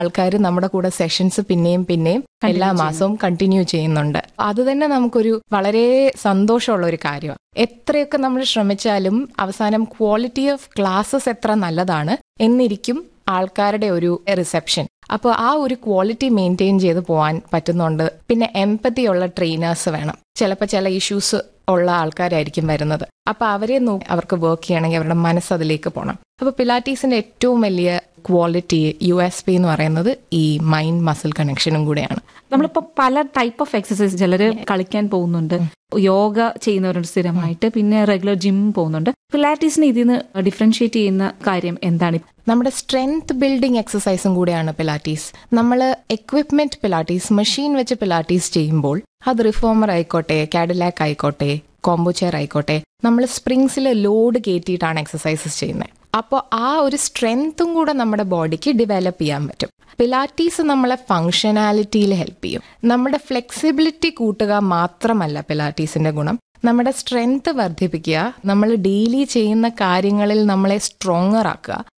ആൾക്കാർ നമ്മുടെ കൂടെ സെഷൻസ് പിന്നെയും പിന്നെയും എല്ലാ മാസവും കണ്ടിന്യൂ ചെയ്യുന്നുണ്ട് അത് തന്നെ നമുക്കൊരു വളരെ സന്തോഷമുള്ള ഒരു കാര്യമാണ് എത്രയൊക്കെ നമ്മൾ ശ്രമിച്ചാലും അവസാനം ക്വാളിറ്റി ഓഫ് ക്ലാസ്സസ് എത്ര നല്ലതാണ് എന്നിരിക്കും ആൾക്കാരുടെ ഒരു റിസപ്ഷൻ അപ്പോൾ ആ ഒരു ക്വാളിറ്റി മെയിൻറ്റെയിൻ ചെയ്ത് പോകാൻ പറ്റുന്നുണ്ട് പിന്നെ എംപതി ഉള്ള ട്രെയിനേഴ്സ് വേണം ചിലപ്പോൾ ചില ഇഷ്യൂസ് ഉള്ള ആൾക്കാരായിരിക്കും വരുന്നത് അപ്പൊ അവരെ നോക്കി അവർക്ക് വർക്ക് ചെയ്യണമെങ്കിൽ അവരുടെ മനസ്സ് അതിലേക്ക് പോകണം അപ്പൊ പിലാറ്റീസിന്റെ ഏറ്റവും വലിയ ക്വാളിറ്റി യു എസ് പി എന്ന് പറയുന്നത് ഈ മൈൻഡ് മസിൽ കണക്ഷനും കൂടെയാണ് നമ്മളിപ്പോ പല ടൈപ്പ് ഓഫ് എക്സസൈസ് ചിലര് കളിക്കാൻ പോകുന്നുണ്ട് യോഗ ചെയ്യുന്നവരുണ്ട് സ്ഥിരമായിട്ട് പിന്നെ റെഗുലർ ജിം പോകുന്നുണ്ട് പിലാറ്റീസിനെ ഇതിന്ന് ഡിഫറൻഷിയേറ്റ് ചെയ്യുന്ന കാര്യം എന്താണ് നമ്മുടെ സ്ട്രെങ്ത് ബിൽഡിംഗ് എക്സസൈസും കൂടെയാണ് പിലാറ്റീസ് നമ്മൾ എക്വിപ്മെന്റ് പിലാറ്റീസ് മെഷീൻ വെച്ച് പിലാറ്റീസ് ചെയ്യുമ്പോൾ അത് റിഫോമർ ആയിക്കോട്ടെ കാഡിലാക്ക് ആയിക്കോട്ടെ കോംബോ ചെയർ ആയിക്കോട്ടെ നമ്മൾ സ്പ്രിങ്സിൽ ലോഡ് കയറ്റിയിട്ടാണ് എക്സസൈസസ് ചെയ്യുന്നത് അപ്പോൾ ആ ഒരു സ്ട്രെങ്ത്തും കൂടെ നമ്മുടെ ബോഡിക്ക് ഡെവലപ്പ് ചെയ്യാൻ പറ്റും പിലാറ്റീസ് നമ്മളെ ഫങ്ഷനാലിറ്റിയിൽ ഹെൽപ്പ് ചെയ്യും നമ്മുടെ ഫ്ലെക്സിബിലിറ്റി കൂട്ടുക മാത്രമല്ല പിലാറ്റീസിന്റെ ഗുണം നമ്മുടെ സ്ട്രെങ്ത് വർദ്ധിപ്പിക്കുക നമ്മൾ ഡെയിലി ചെയ്യുന്ന കാര്യങ്ങളിൽ നമ്മളെ സ്ട്രോങ്ങർ ആക്കുക